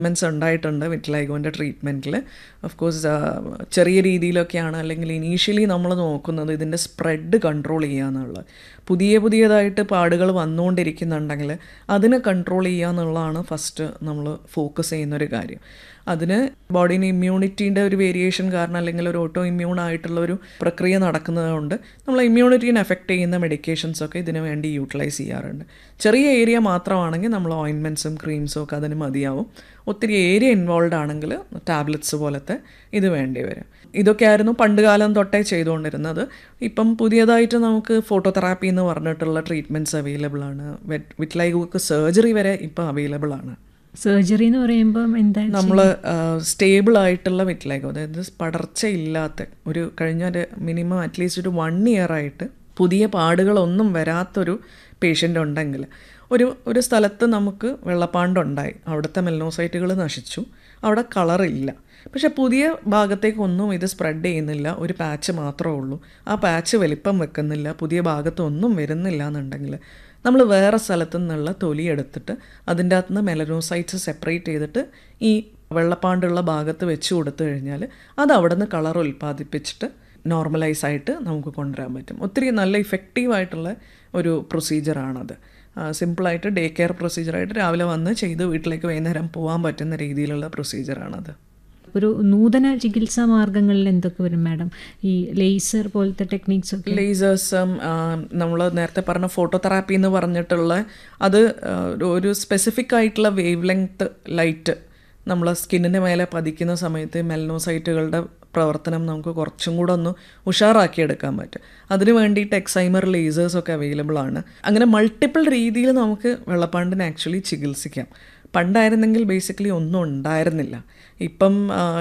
men's ഉണ്ടായിട്ടുണ്ട് വിറ്റിലൈഗോൻ്റെ ട്രീറ്റ്മെൻറ്റിൽ of course ചെറിയ രീതിയിലൊക്കെയാണ് അല്ലെങ്കിൽ ഇനീഷ്യലി നമ്മൾ നോക്കുന്നത് ഇതിൻ്റെ സ്പ്രെഡ് കൺട്രോൾ ചെയ്യുക എന്നുള്ളത് പുതിയ പുതിയതായിട്ട് പാടുകൾ വന്നുകൊണ്ടിരിക്കുന്നുണ്ടെങ്കിൽ അതിനെ കൺട്രോൾ ചെയ്യുക എന്നുള്ളതാണ് ഫസ്റ്റ് നമ്മൾ ഫോക്കസ് ചെയ്യുന്നൊരു കാര്യം അതിന് ബോഡീന് ഇമ്മ്യൂണിറ്റീൻ്റെ ഒരു വേരിയേഷൻ കാരണം അല്ലെങ്കിൽ ഒരു ഓട്ടോ ഇമ്മ്യൂൺ ആയിട്ടുള്ള ഒരു പ്രക്രിയ നടക്കുന്നതുകൊണ്ട് നമ്മൾ ഇമ്മ്യൂണിറ്റീനെ എഫക്റ്റ് ചെയ്യുന്ന മെഡിക്കേഷൻസ് ഒക്കെ ഇതിനു വേണ്ടി യൂട്ടിലൈസ് ചെയ്യാറുണ്ട് ചെറിയ ഏരിയ മാത്രമാണെങ്കിൽ നമ്മൾ ഓയിൻമെൻറ്റ്സും ക്രീംസും ഒക്കെ അതിന് മതിയാവും ഒത്തിരി ഏരിയ ഇൻവോൾവ് ആണെങ്കിൽ ടാബ്ലറ്റ്സ് പോലത്തെ ഇത് വേണ്ടി വരും ഇതൊക്കെയായിരുന്നു പണ്ട് കാലം തൊട്ടേ ചെയ്തുകൊണ്ടിരുന്നത് ഇപ്പം പുതിയതായിട്ട് നമുക്ക് ഫോട്ടോതെറാപ്പി എന്ന് പറഞ്ഞിട്ടുള്ള ട്രീറ്റ്മെൻറ്റ്സ് അവൈലബിൾ ആണ് വിറ്റ്ലൈഗോക്ക് സർജറി വരെ ഇപ്പം അവൈലബിൾ ആണ് സർജറി എന്ന് പറയുമ്പോൾ എന്താ നമ്മൾ സ്റ്റേബിൾ ആയിട്ടുള്ള വിറ്റിലേക്കോ അതായത് പടർച്ചയില്ലാത്ത ഒരു കഴിഞ്ഞ ഒരു മിനിമം അറ്റ്ലീസ്റ്റ് ഒരു വൺ ഇയർ ആയിട്ട് പുതിയ പാടുകളൊന്നും വരാത്തൊരു പേഷ്യൻ്റ് ഉണ്ടെങ്കിൽ ഒരു ഒരു സ്ഥലത്ത് നമുക്ക് വെള്ളപ്പാണ്ടുണ്ടായി അവിടുത്തെ മെൽനോസൈറ്റുകൾ നശിച്ചു അവിടെ കളറില്ല പക്ഷെ പുതിയ ഭാഗത്തേക്കൊന്നും ഇത് സ്പ്രെഡ് ചെയ്യുന്നില്ല ഒരു പാച്ച് മാത്രമേ ഉള്ളൂ ആ പാച്ച് വലിപ്പം വെക്കുന്നില്ല പുതിയ ഭാഗത്തൊന്നും വരുന്നില്ല എന്നുണ്ടെങ്കിൽ നമ്മൾ വേറെ സ്ഥലത്തു നിന്നുള്ള തൊലി എടുത്തിട്ട് അതിൻ്റെ അകത്ത് നിന്ന് മെലനോസൈറ്റ്സ് സെപ്പറേറ്റ് ചെയ്തിട്ട് ഈ വെള്ളപ്പാണ്ടുള്ള ഭാഗത്ത് വെച്ച് കൊടുത്തു കഴിഞ്ഞാൽ അത് അവിടെ നിന്ന് കളർ ഉൽപ്പാദിപ്പിച്ചിട്ട് നോർമലൈസ് ആയിട്ട് നമുക്ക് കൊണ്ടുവരാൻ പറ്റും ഒത്തിരി നല്ല ഇഫക്റ്റീവായിട്ടുള്ള ഒരു പ്രൊസീജിയറാണത് സിമ്പിളായിട്ട് ഡേ കെയർ പ്രൊസീജിയറായിട്ട് രാവിലെ വന്ന് ചെയ്ത് വീട്ടിലേക്ക് വൈകുന്നേരം പോകാൻ പറ്റുന്ന രീതിയിലുള്ള പ്രൊസീജിയറാണത് ഒരു നൂതന ചികിത്സാ മാർഗങ്ങളിൽ എന്തൊക്കെ വരും മാഡം ഈ ലേസർ പോലത്തെ ടെക്നീക്സ് ഒക്കെ ലേസേഴ്സും നമ്മൾ നേരത്തെ പറഞ്ഞ ഫോട്ടോതെറാപ്പി എന്ന് പറഞ്ഞിട്ടുള്ള അത് ഒരു സ്പെസിഫിക് ആയിട്ടുള്ള വേവ് ലെങ്ത് ലൈറ്റ് നമ്മൾ സ്കിന്നിന് മേലെ പതിക്കുന്ന സമയത്ത് മെൽനോസൈറ്റുകളുടെ പ്രവർത്തനം നമുക്ക് കുറച്ചും കൂടെ ഒന്ന് ഉഷാറാക്കിയെടുക്കാൻ പറ്റും അതിന് വേണ്ടിയിട്ട് എക്സൈമർ ലേസേഴ്സൊക്കെ അവൈലബിൾ ആണ് അങ്ങനെ മൾട്ടിപ്പിൾ രീതിയിൽ നമുക്ക് വെള്ളപ്പാണ്ടിനെ ആക്ച്വലി ചികിത്സിക്കാം പണ്ടായിരുന്നെങ്കിൽ ബേസിക്കലി ഒന്നും ഉണ്ടായിരുന്നില്ല ഇപ്പം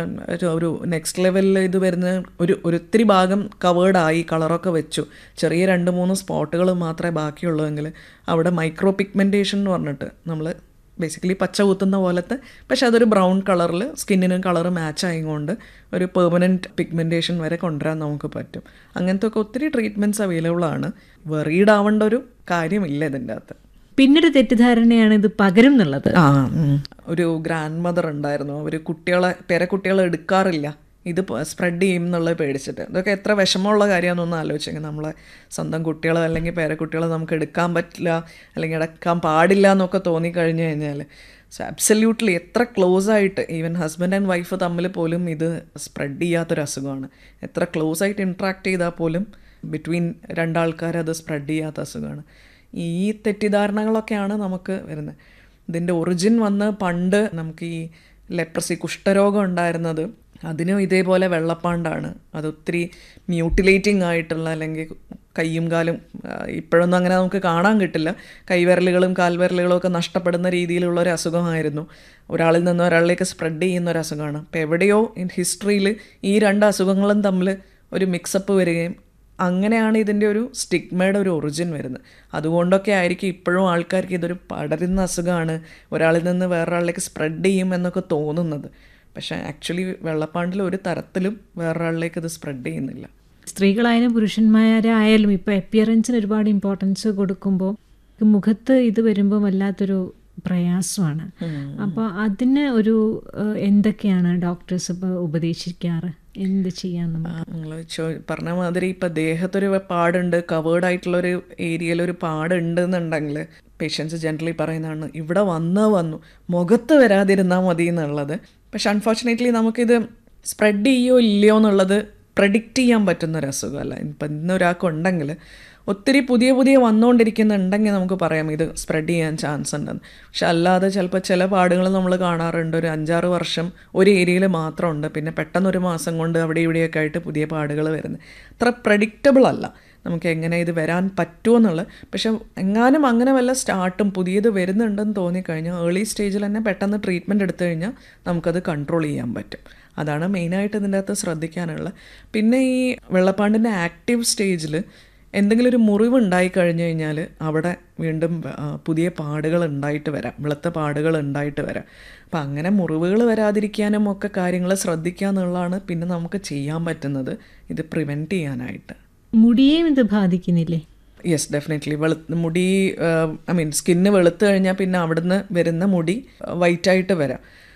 ഒരു നെക്സ്റ്റ് ലെവലിൽ ഇത് വരുന്ന ഒരു ഒരിത്തിരി ഭാഗം കവേർഡായി കളറൊക്കെ വെച്ചു ചെറിയ രണ്ട് മൂന്ന് സ്പോട്ടുകൾ മാത്രമേ ബാക്കിയുള്ളൂവെങ്കിൽ അവിടെ മൈക്രോ പിഗ്മെൻറ്റേഷൻ എന്ന് പറഞ്ഞിട്ട് നമ്മൾ ബേസിക്കലി പച്ച കുത്തുന്ന പോലത്തെ പക്ഷെ അതൊരു ബ്രൗൺ കളറിൽ സ്കിന്നിന് കളർ മാച്ച് ആയതുകൊണ്ട് ഒരു പെർമനൻറ്റ് പിഗ്മെൻറ്റേഷൻ വരെ കൊണ്ടുവരാൻ നമുക്ക് പറ്റും അങ്ങനത്തെ ഒക്കെ ഒത്തിരി ട്രീറ്റ്മെൻറ്റ്സ് അവൈലബിൾ ആണ് വെറീഡ് ആവേണ്ട ഒരു കാര്യമില്ല ഇതിൻ്റെ അകത്ത് പിന്നൊരു തെറ്റിദ്ധാരണയാണ് ഇത് പകരും എന്നുള്ളത് ആ ഒരു ഗ്രാൻഡ് മദർ ഉണ്ടായിരുന്നു അവർ കുട്ടികളെ പേരക്കുട്ടികളെ എടുക്കാറില്ല ഇത് സ്പ്രെഡ് ചെയ്യും എന്നുള്ളത് പേടിച്ചിട്ട് ഇതൊക്കെ എത്ര വിഷമമുള്ള കാര്യമാണെന്നൊന്ന് ആലോചിച്ചെങ്കിൽ നമ്മളെ സ്വന്തം കുട്ടികളെ അല്ലെങ്കിൽ പേരക്കുട്ടികളെ നമുക്ക് എടുക്കാൻ പറ്റില്ല അല്ലെങ്കിൽ എടുക്കാൻ പാടില്ല എന്നൊക്കെ തോന്നിക്കഴിഞ്ഞു കഴിഞ്ഞാൽ സോ അബ്സല്യൂട്ട്ലി എത്ര ക്ലോസ് ആയിട്ട് ഈവൻ ഹസ്ബൻഡ് ആൻഡ് വൈഫ് തമ്മിൽ പോലും ഇത് സ്പ്രെഡ് ചെയ്യാത്തൊരു അസുഖമാണ് എത്ര ക്ലോസ് ആയിട്ട് ഇൻട്രാക്ട് ചെയ്താൽ പോലും ബിറ്റ്വീൻ രണ്ടാൾക്കാർ അത് സ്പ്രെഡ് ചെയ്യാത്ത അസുഖമാണ് ഈ തെറ്റിദ്ധാരണകളൊക്കെയാണ് നമുക്ക് വരുന്നത് ഇതിൻ്റെ ഒറിജിൻ വന്ന് പണ്ട് നമുക്ക് ഈ ലെപ്രസി കുഷ്ഠരോഗം ഉണ്ടായിരുന്നത് അതിനും ഇതേപോലെ വെള്ളപ്പാണ്ടാണ് അത് ഒത്തിരി മ്യൂട്ടിലേറ്റിംഗ് ആയിട്ടുള്ള അല്ലെങ്കിൽ കൈയും കാലും ഇപ്പോഴൊന്നും അങ്ങനെ നമുക്ക് കാണാൻ കിട്ടില്ല കൈവിരലുകളും കാൽവിരലുകളും ഒക്കെ നഷ്ടപ്പെടുന്ന രീതിയിലുള്ള ഒരു അസുഖമായിരുന്നു ഒരാളിൽ നിന്ന് ഒരാളിലേക്ക് സ്പ്രെഡ് ചെയ്യുന്ന ഒരു അസുഖമാണ് അപ്പോൾ എവിടെയോ ഇൻ ഹിസ്റ്ററിയിൽ ഈ രണ്ട് അസുഖങ്ങളും തമ്മിൽ ഒരു മിക്സപ്പ് വരികയും അങ്ങനെയാണ് ഇതിൻ്റെ ഒരു സ്റ്റിഗ്മയുടെ ഒരു ഒറിജിൻ വരുന്നത് അതുകൊണ്ടൊക്കെ ആയിരിക്കും ഇപ്പോഴും ആൾക്കാർക്ക് ഇതൊരു പടരുന്ന അസുഖമാണ് ഒരാളിൽ നിന്ന് വേറൊരാളിലേക്ക് സ്പ്രെഡ് ചെയ്യും എന്നൊക്കെ തോന്നുന്നത് പക്ഷേ ആക്ച്വലി വെള്ളപ്പാണ്ടിൽ ഒരു തരത്തിലും വേറൊരാളിലേക്ക് ഇത് സ്പ്രെഡ് ചെയ്യുന്നില്ല സ്ത്രീകളായാലും പുരുഷന്മാരായാലും ഇപ്പോൾ അപ്പിയറൻസിന് ഒരുപാട് ഇമ്പോർട്ടൻസ് കൊടുക്കുമ്പോൾ മുഖത്ത് ഇത് വരുമ്പോൾ വല്ലാത്തൊരു പ്രയാസമാണ് അപ്പോൾ അതിന് ഒരു എന്തൊക്കെയാണ് ഡോക്ടേഴ്സ് ഇപ്പോൾ ഉപദേശിക്കാറ് എന്ത് ചെയ്യാൻ നിങ്ങൾ പറഞ്ഞ മാതിരി ഇപ്പം ദേഹത്തൊരു പാടുണ്ട് കവേർഡ് ആയിട്ടുള്ള ഒരു ഏരിയയിൽ ഒരു പാടുണ്ട് എന്നുണ്ടെങ്കിൽ പേഷ്യൻസ് ജനറലി പറയുന്നതാണ് ഇവിടെ വന്ന് വന്നു മുഖത്ത് വരാതിരുന്നാൽ മതി എന്നുള്ളത് പക്ഷെ അൺഫോർച്ചുനേറ്റ്ലി നമുക്കിത് സ്പ്രെഡ് ചെയ്യോ ഇല്ലയോ എന്നുള്ളത് പ്രഡിക്റ്റ് ചെയ്യാൻ പറ്റുന്ന ഒരു അസുഖമല്ല ഇപ്പം ഇന്നൊരാൾക്കുണ്ടെങ്കിൽ ഒത്തിരി പുതിയ പുതിയ വന്നുകൊണ്ടിരിക്കുന്നുണ്ടെങ്കിൽ നമുക്ക് പറയാം ഇത് സ്പ്രെഡ് ചെയ്യാൻ ചാൻസ് ഉണ്ടെന്ന് പക്ഷെ അല്ലാതെ ചിലപ്പോൾ ചില പാടുകൾ നമ്മൾ കാണാറുണ്ട് ഒരു അഞ്ചാറ് വർഷം ഒരു ഏരിയയിൽ മാത്രമുണ്ട് പിന്നെ പെട്ടെന്ന് ഒരു മാസം കൊണ്ട് അവിടെ ഇവിടെയൊക്കെ ആയിട്ട് പുതിയ പാടുകൾ വരുന്നത് അത്ര പ്രഡിക്റ്റബിൾ അല്ല നമുക്ക് എങ്ങനെ ഇത് വരാൻ പറ്റുമോ എന്നുള്ളത് പക്ഷെ എങ്ങാനും അങ്ങനെ വല്ല സ്റ്റാർട്ടും പുതിയത് വരുന്നുണ്ടെന്ന് തോന്നിക്കഴിഞ്ഞാൽ ഏർലി സ്റ്റേജിൽ തന്നെ പെട്ടെന്ന് ട്രീറ്റ്മെൻറ്റ് എടുത്തു കഴിഞ്ഞാൽ നമുക്കത് കൺട്രോൾ ചെയ്യാൻ പറ്റും അതാണ് മെയിനായിട്ട് ഇതിൻ്റെ അകത്ത് ശ്രദ്ധിക്കാനുള്ളത് പിന്നെ ഈ വെള്ളപ്പാണ്ടിൻ്റെ ആക്റ്റീവ് സ്റ്റേജിൽ എന്തെങ്കിലും ഒരു മുറിവ് ഉണ്ടായി കഴിഞ്ഞു കഴിഞ്ഞാൽ അവിടെ വീണ്ടും പുതിയ പാടുകൾ ഉണ്ടായിട്ട് വരാം വെളുത്ത പാടുകൾ ഉണ്ടായിട്ട് വരാം അപ്പം അങ്ങനെ മുറിവുകൾ വരാതിരിക്കാനും ഒക്കെ കാര്യങ്ങൾ ശ്രദ്ധിക്കുക എന്നുള്ളതാണ് പിന്നെ നമുക്ക് ചെയ്യാൻ പറ്റുന്നത് ഇത് പ്രിവെൻറ്റ് ചെയ്യാനായിട്ട് മുടിയേയും ഇത് ബാധിക്കുന്നില്ലേ യെസ് ഡെഫിനറ്റ്ലി വെളു മുടി ഐ മീൻ സ്കിന്ന് വെളുത്ത് കഴിഞ്ഞാൽ പിന്നെ അവിടുന്ന് വരുന്ന മുടി വൈറ്റായിട്ട് വരാം